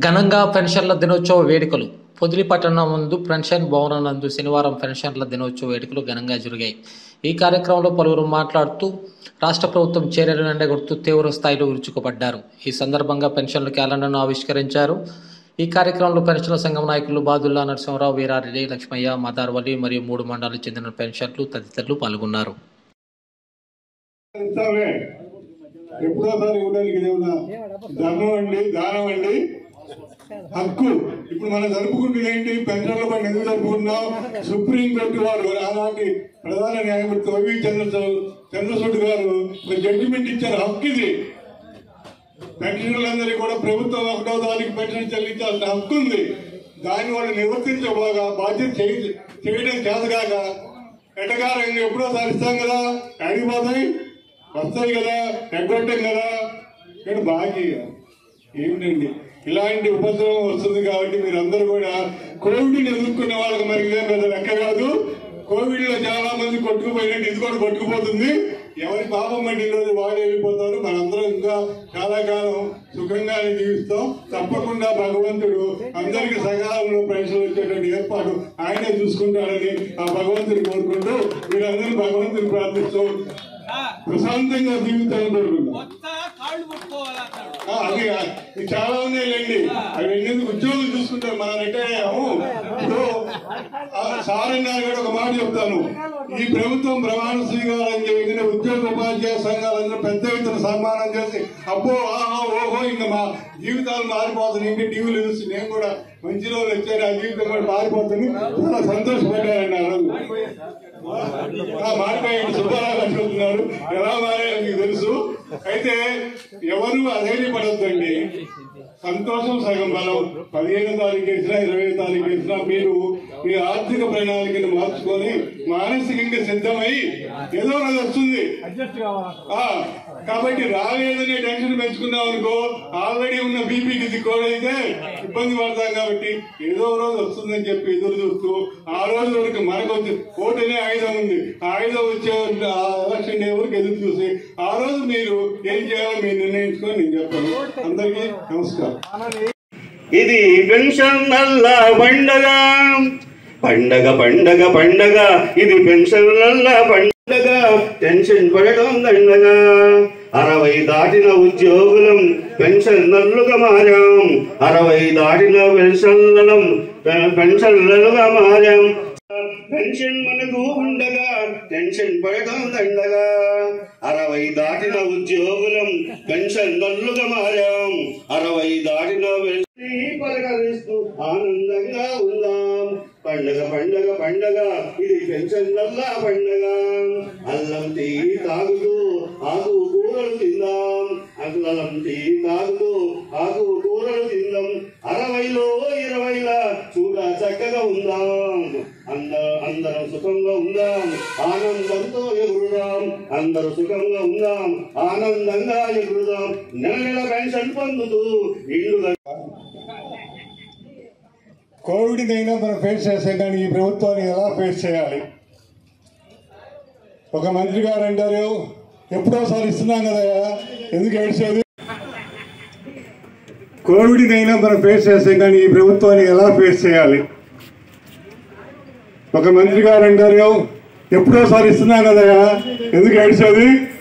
ఘనంగా పెన్షన్ల దినోత్సవ వేడుకలు పొదిలి పట్టణం ముందు పెన్షన్ భవనం నందు శనివారం పెన్షన్ల దినోత్సవ వేడుకలు ఘనంగా జరిగాయి ఈ కార్యక్రమంలో పలువురు మాట్లాడుతూ రాష్ట్ర ప్రభుత్వం చర్యలు ఎండగొడుతూ తీవ్ర స్థాయిలో విరుచుకుపడ్డారు ఈ సందర్భంగా పెన్షన్ల క్యాలెండర్ను ఆవిష్కరించారు ఈ కార్యక్రమంలో పెన్షన్ల సంఘం నాయకులు బాదుల్లా నరసింహరావు వీరారెడ్డి లక్ష్మయ్య మదార్వల్లి మరియు మూడు మండలాలకు చెందిన పెన్షన్లు తదితరులు పాల్గొన్నారు ఇస్తామే ఎప్పుడోసారి ఇవ్వడానికి ఇదేమన్నా ధర్మం అండి దానం అండి హక్కు ఇప్పుడు మనం జరుపుకుంటుంది ఏంటి పెన్షన్ల పైన ఎందుకు జరుపుకుంటున్నాం సుప్రీం కోర్టు వారు అలాంటి ప్రధాన న్యాయమూర్తి వైవి చంద్ర చంద్రచూడ్ గారు ఒక జడ్జిమెంట్ ఇచ్చారు హక్కు ఇది పెన్షన్లందరికీ కూడా ప్రభుత్వం ఒకటో తారీఖు పెన్షన్ చెల్లించాల్సిన హక్కు ఉంది దాన్ని వాళ్ళు నిర్వర్తించబోగా బాధ్యత చేయ- చేయడం చేతగాక ఎటగారంగా ఎప్పుడో సాధిస్తాం కదా అడిగిపోతాయి వస్తాయి కదా ఎగ్గొట్టాం కదా ఇక్కడ బాకీ ఏమిటండి ఇలాంటి ఉపద్రవం వస్తుంది కాబట్టి మీరందరూ కూడా కోవిడ్ ఎదుర్కొన్న వాళ్ళకి మరి ఇదే పెద్ద లెక్క కాదు కోవిడ్ లో చాలా మంది కొట్టుకుపోయినట్టు ఇది కూడా కొట్టుకుపోతుంది ఎవరి పాపం అండి ఈరోజు వాడు వెళ్ళిపోతారు మనందరం ఇంకా చాలా కాలం సుఖంగానే జీవిస్తాం తప్పకుండా భగవంతుడు అందరికి సకాలంలో ప్రజలు వచ్చేటువంటి ఏర్పాటు ఆయనే చూసుకుంటాడని ఆ భగవంతుని కోరుకుంటూ మీరందరూ భగవంతుని ప్రార్థిస్తూ ప్రశాంతంగా జీవితాన్ని కోరుకుంటాం కొత్తగా కాళ్ళు పట్టుకోవాలన్నాడు ఆ, అది ఆ, ఇది చాలా ఉన్నాయిలేండి అవి ఎన్నెందుకు ఉద్యోగులు చూసుకుంటారు మనం రిటైర్ అయ్యాము ఇప్పుడు ఆ, సార్ అన్నారు కూడా ఒక మాట చెప్తాను ఈ ప్రభుత్వం ప్రమాణ స్వీకారం చేయగానే ఉద్యోగ ఉపాధ్యాయ సంఘాలందరూ పెద్ద ఎత్తున సన్మానం చేసి అబ్బో ఆహా ఓహో ఇంకా మా జీవితాలు మారిపోతున్నాయి ఇంకా టీవీలు చూసి నేను కూడా మంచి రోజులు వచ్చారు ఆ జీవితం కూడా మారిపోతుంది చాలా సంతోషపడ్డారండి ఆ రోజు ఆ మారిపోయాడు సుబ్బారావు అంటున్నారు ఎలా మారాయో మీకు తెలుసు అయితే ఎవరు అధైర్యపడొద్దండి సంతోషం సగం బలం పదిహేను తారీఖు వేసినా ఇరవై తారీఖు వేసినా మీరు మీ ఆర్థిక ప్రణాళికను మార్చుకొని మానసికంగా సిద్ధమై ఏదో రోజు వస్తుంది ఆ, కాబట్టి రాలేదనే టెన్షన్ పెంచుకున్నాం అనుకో ఆల్రెడీ ఉన్న బీపీకి ఇది కూడా అయితే ఇబ్బంది పడతాం కాబట్టి ఏదో ఒక రోజు వస్తుందని చెప్పి ఎదురు చూస్తూ ఆ రోజు వరకు మనకు వచ్చి ఓటనే ఆయుధం ఉంది ఆ ఆయుధం వచ్చే ఆ ఎలక్షన్ డే వరకు ఎదురు చూసి ఆ రోజు మీరు ఏం చేయాలో మీరు నిర్ణయించుకొని నేను చెప్తాను అందరికీ నమస్కారం ఇది పెన్షన్ నల్ల పండగ పండగ పండగ పండగ ఇది పెన్షన్ నల్ల పండగ టెన్షన్ పడడం దండగా అరవై దాటిన ఉద్యోగులం పెన్షన్ నల్లుగా మారాం అరవై దాటిన పెన్షన్లం పెన్షన్లుగా మారాం పెన్షన్ మనకు ఉండగా టెన్షన్ పడడం దండగా అరవై దాటిన ఉద్యోగులం పెన్షన్ నల్లుగా మారాం అరవై దాటిన పెన్షన్ పలకరిస్తూ ఆనందంగా ఉందాం పండగ పండగ పండగ ఇది పెన్షన్ నల్లా పండగ అల్లం టీ తాగుతూ ఆకు కూరలు తిందాం అల్లం టీ తాగుతూ ఆకు కూరలు తిందాం అరవైలో ఇరవైలా చూడ చక్కగా ఉందాం అంద అందరం సుఖంగా ఉందాం ఆనందంతో ఎగురుదాం అందరూ సుఖంగా ఉందాం ఆనందంగా ఎగురుదాం నెల నెల పెన్షన్ పొందుతూ ఇల్లు కోవిడ్ అయినా మనం ఫేస్ చేస్తాం కానీ ఈ ప్రభుత్వాన్ని ఎలా ఫేస్ చేయాలి ఒక మంత్రి గారు అంటారు ఎప్పుడోసారి ఇస్తున్నాం కదా ఎందుకు ఏడ్చేది కోవిడ్ అయినా మనం ఫేస్ చేస్తాం కానీ ఈ ప్రభుత్వాన్ని ఎలా ఫేస్ చేయాలి ఒక మంత్రి గారు అంటారు ఎప్పుడోసారి ఇస్తున్నాం కదా ఎందుకు ఏడ్చేది